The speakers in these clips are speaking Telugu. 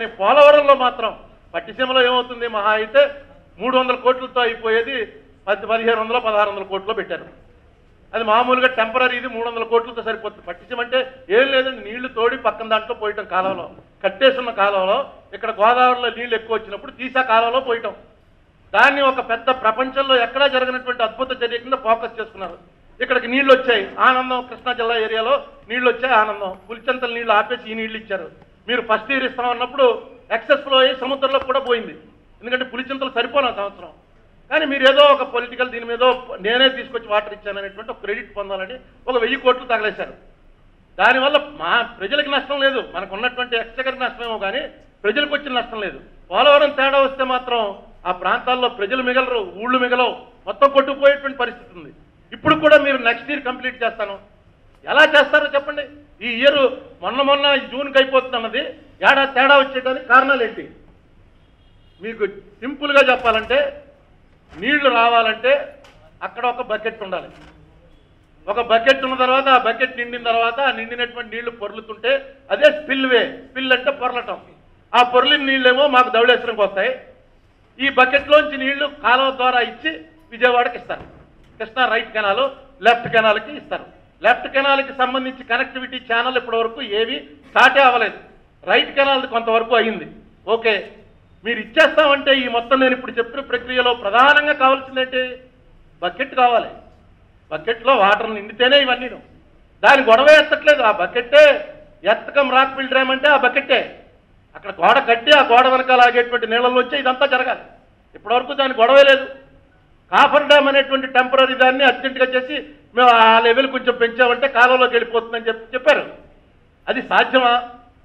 కానీ పోలవరంలో మాత్రం పట్టిసీమలో ఏమవుతుంది మహా అయితే మూడు వందల కోట్లతో అయిపోయేది పది పదిహేను వందల పదహారు వందల కోట్లు పెట్టారు అది మామూలుగా టెంపరీ ఇది మూడు వందల కోట్లతో సరిపోతుంది పట్టించం అంటే ఏం లేదండి నీళ్లు తోడి పక్కన దాంట్లో పోయటం కాలంలో కట్టేసున్న కాలంలో ఇక్కడ గోదావరిలో నీళ్లు ఎక్కువ వచ్చినప్పుడు తీసా కాలంలో పోయటం దాన్ని ఒక పెద్ద ప్రపంచంలో ఎక్కడా జరగనటువంటి అద్భుత చర్య కింద ఫోకస్ చేసుకున్నారు ఇక్కడికి నీళ్లు వచ్చాయి ఆనందం కృష్ణా జిల్లా ఏరియాలో నీళ్లు వచ్చాయి ఆనందం పులిచెంతల నీళ్లు ఆపేసి ఈ నీళ్లు ఇచ్చారు మీరు ఫస్ట్ ఇయర్ ఇస్తామన్నప్పుడు ఎక్సెస్ ఫ్లో అయ్యి సముద్రంలో కూడా పోయింది ఎందుకంటే పులిచింతలు సరిపోను ఆ సంవత్సరం కానీ మీరు ఏదో ఒక పొలిటికల్ దీని మీద నేనే తీసుకొచ్చి వాటర్ ఇచ్చాననేటువంటి ఒక క్రెడిట్ పొందాలని ఒక వెయ్యి కోట్లు తగలేశారు దానివల్ల మా ప్రజలకు నష్టం లేదు మనకు ఉన్నటువంటి ఎక్స్చకర్ నష్టమేమో కానీ ప్రజలకు వచ్చిన నష్టం లేదు పోలవరం తేడా వస్తే మాత్రం ఆ ప్రాంతాల్లో ప్రజలు మిగలరు ఊళ్ళు మిగలవు మొత్తం కొట్టుకుపోయేటువంటి పరిస్థితి ఉంది ఇప్పుడు కూడా మీరు నెక్స్ట్ ఇయర్ కంప్లీట్ చేస్తాను ఎలా చేస్తారో చెప్పండి ఈ ఇయర్ మొన్న మొన్న ఈ జూన్కి అయిపోతున్నది ఏడాది తేడా వచ్చేయడానికి కారణాలు ఏంటి మీకు సింపుల్గా చెప్పాలంటే నీళ్లు రావాలంటే అక్కడ ఒక బకెట్ ఉండాలి ఒక బకెట్ ఉన్న తర్వాత ఆ బకెట్ నిండిన తర్వాత ఆ నిండినటువంటి నీళ్లు పొర్లుతుంటే అదే స్పిల్ వే స్పిల్ అంటే పొరలటం ఆ పొర్లిన నీళ్ళేమో మాకు ధవళేశ్వరంకి వస్తాయి ఈ బకెట్లోంచి నీళ్లు కాలువ ద్వారా ఇచ్చి విజయవాడకి ఇస్తారు కృష్ణా రైట్ కెనాల్ లెఫ్ట్ కెనాల్కి ఇస్తారు లెఫ్ట్ కెనాల్కి సంబంధించి కనెక్టివిటీ ఛానల్ ఇప్పటి వరకు ఏవి స్టార్టే అవ్వలేదు రైట్ కెనాల్ కొంతవరకు అయింది ఓకే మీరు ఇచ్చేస్తామంటే ఈ మొత్తం నేను ఇప్పుడు చెప్పిన ప్రక్రియలో ప్రధానంగా కావాల్సిందేంటి బకెట్ కావాలి బకెట్లో వాటర్ నిండితేనే ఇవన్నీ దాని గొడవ ఎత్తట్లేదు ఆ బకెట్టే ఎత్తకం రాక్ ఫిల్ డ్యామ్ అంటే ఆ బకెట్టే అక్కడ గోడ కట్టి ఆ గోడ వెనకాల ఆగేటువంటి నీళ్ళల్లో వచ్చి ఇదంతా జరగాలి ఇప్పటివరకు దాని గొడవే లేదు కాఫర్ డ్యామ్ అనేటువంటి టెంపరీ దాన్ని అర్జెంటుగా చేసి మేము ఆ లెవెల్ కొంచెం పెంచామంటే కాలంలోకి వెళ్ళిపోతుందని చెప్పి చెప్పారు అది సాధ్యమా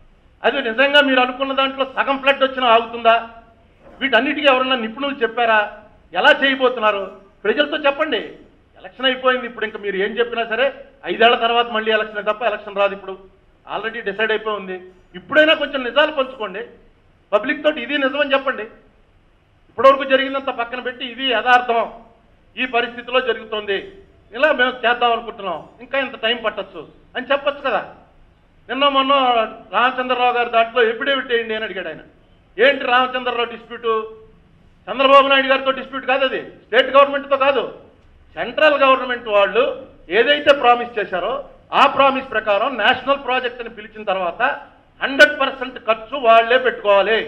అది నిజంగా మీరు అనుకున్న దాంట్లో సగం ఫ్లడ్ వచ్చినా ఆగుతుందా వీటన్నిటికీ ఎవరన్నా నిపుణులు చెప్పారా ఎలా చేయబోతున్నారు ప్రజలతో చెప్పండి ఎలక్షన్ అయిపోయింది ఇప్పుడు ఇంకా మీరు ఏం చెప్పినా సరే ఐదేళ్ల తర్వాత మళ్ళీ ఎలక్షన్ తప్ప ఎలక్షన్ రాదు ఇప్పుడు ఆల్రెడీ డిసైడ్ అయిపోయి ఉంది ఇప్పుడైనా కొంచెం నిజాలు పంచుకోండి పబ్లిక్ తోటి ఇది నిజమని చెప్పండి ఇప్పటివరకు జరిగిందంత పక్కన పెట్టి ఇది యథార్థం ఈ పరిస్థితిలో జరుగుతోంది ఇలా మేము చేద్దాం అనుకుంటున్నాం ఇంకా ఇంత టైం పట్టొచ్చు అని చెప్పొచ్చు కదా నిన్న మొన్న రామచంద్రరావు గారి దాంట్లో ఎఫిడేవిట్ వేయండి అని అడిగాడు ఆయన ఏంటి రామచంద్రరావు డిస్ప్యూటు చంద్రబాబు నాయుడు గారితో డిస్ప్యూట్ కాదు అది స్టేట్ గవర్నమెంట్తో కాదు సెంట్రల్ గవర్నమెంట్ వాళ్ళు ఏదైతే ప్రామిస్ చేశారో ఆ ప్రామిస్ ప్రకారం నేషనల్ ప్రాజెక్ట్ అని పిలిచిన తర్వాత హండ్రెడ్ పర్సెంట్ ఖర్చు వాళ్లే పెట్టుకోవాలి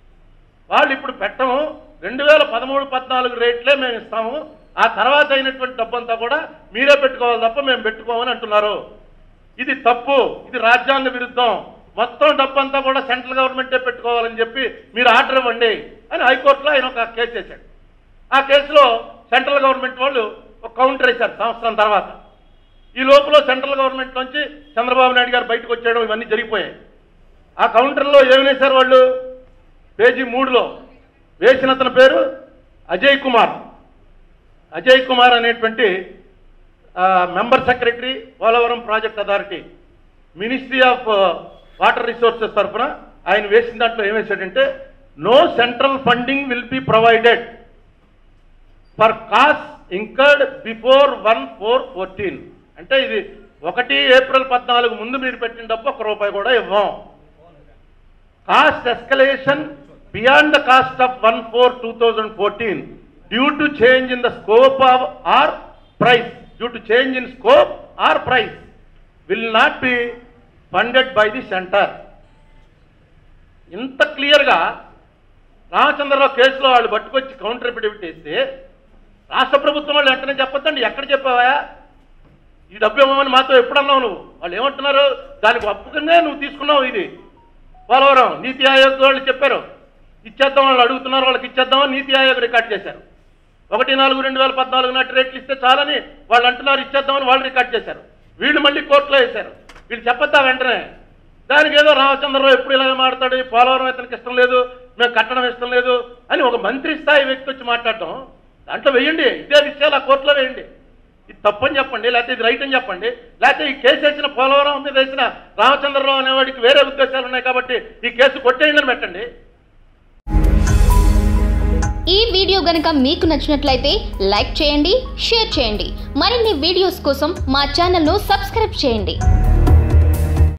వాళ్ళు ఇప్పుడు పెట్టము రెండు వేల పదమూడు పద్నాలుగు రేట్లే మేము ఇస్తాము ఆ తర్వాత అయినటువంటి డబ్బంతా కూడా మీరే పెట్టుకోవాలి తప్ప మేము పెట్టుకోమని అంటున్నారు ఇది తప్పు ఇది రాజ్యాంగ విరుద్ధం మొత్తం డబ్బంతా కూడా సెంట్రల్ గవర్నమెంటే పెట్టుకోవాలని చెప్పి మీరు ఆర్డర్ ఇవ్వండి అని హైకోర్టులో ఆయన ఒక కేసు వేశాడు ఆ కేసులో సెంట్రల్ గవర్నమెంట్ వాళ్ళు ఒక కౌంటర్ వేశారు సంవత్సరం తర్వాత ఈ లోపల సెంట్రల్ గవర్నమెంట్ నుంచి చంద్రబాబు నాయుడు గారు బయటకు వచ్చేయడం ఇవన్నీ జరిగిపోయాయి ఆ కౌంటర్లో ఏమి వేశారు వాళ్ళు పేజీ మూడులో వేసిన అతని పేరు అజయ్ కుమార్ అజయ్ కుమార్ అనేటువంటి ఆ, member secretary Polavaram project authority ministry of water resources తరఫున ఆయన వేసిన దాంట్లో ఏం వేశాడంటే no central funding will be provided for cost incurred before one four fourteen అంటే ఇది ఒకటి ఏప్రిల్ పద్నాలుగు ముందు మీరు పెట్టిన డబ్బు ఒక రూపాయి కూడా ఇవ్వం cost escalation beyond the cost of one four two thousand fourteen due to change in the scope of or price due to change in scope or price will not be funded by the centre ఇంత క్లియర్గా రామచంద్రరావు కేసులో వాళ్ళు పట్టుకొచ్చి కౌంటర్ ఎఫిడవిట్ వేస్తే రాష్ట్ర ప్రభుత్వం వాళ్ళు వెంటనే చెప్పొద్దండి ఎక్కడ చెప్పావా ఈ డబ్బు ఇవ్వమని మాతో ఎప్పుడన్నావు నువ్వు వాళ్ళు ఏమంటున్నారు దానికి ఒప్పుకునే నువ్వు తీసుకున్నావు ఇది పోలవరం నీతి ఆయోగ్ వాళ్ళు చెప్పారు ఇచ్చేద్దాం వాళ్ళు అడుగుతున్నారు వాళ్ళకి ఇచ్చేద్దామని నీతి ఆయోగ్ రికార్డ్ చేశారు ఒకటి నాలుగు రెండు వేల పద్నాలుగు నాటి రేట్లు ఇస్తే చాలని వాళ్ళు అంటున్నారు ఇచ్చేద్దామని వాళ్ళు రికార్డ్ చేశారు వీళ్ళు మళ్ళీ కోర్టులో వేశారు వీళ్ళు చెప్పొద్దా వెంటనే దానికి ఏదో రామచంద్రరావు ఎప్పుడు ఇలాగ మాడతాడు ఈ పోలవరం ఇతనికి ఇష్టం లేదు మేము కట్టడం ఇష్టం లేదు అని ఒక మంత్రి స్థాయి వ్యక్తి వచ్చి మాట్లాడటం దాంట్లో వేయండి ఇదే విషయాలు ఆ కోర్టులో వేయండి ఇది తప్పని చెప్పండి లేకపోతే ఇది రైట్ అని చెప్పండి లేకపోతే ఈ కేసు వేసిన పోలవరం మీద వేసిన రామచంద్రరావు అనేవాడికి వేరే ఉద్దేశాలు ఉన్నాయి కాబట్టి ఈ కేసు కొట్టేయండి అని పెట్టండి ఈ వీడియో గనుక మీకు నచ్చినట్లయితే లైక్ చేయండి షేర్ చేయండి మరిన్ని వీడియోస్ కోసం మా ఛానల్ను సబ్స్క్రైబ్ చేయండి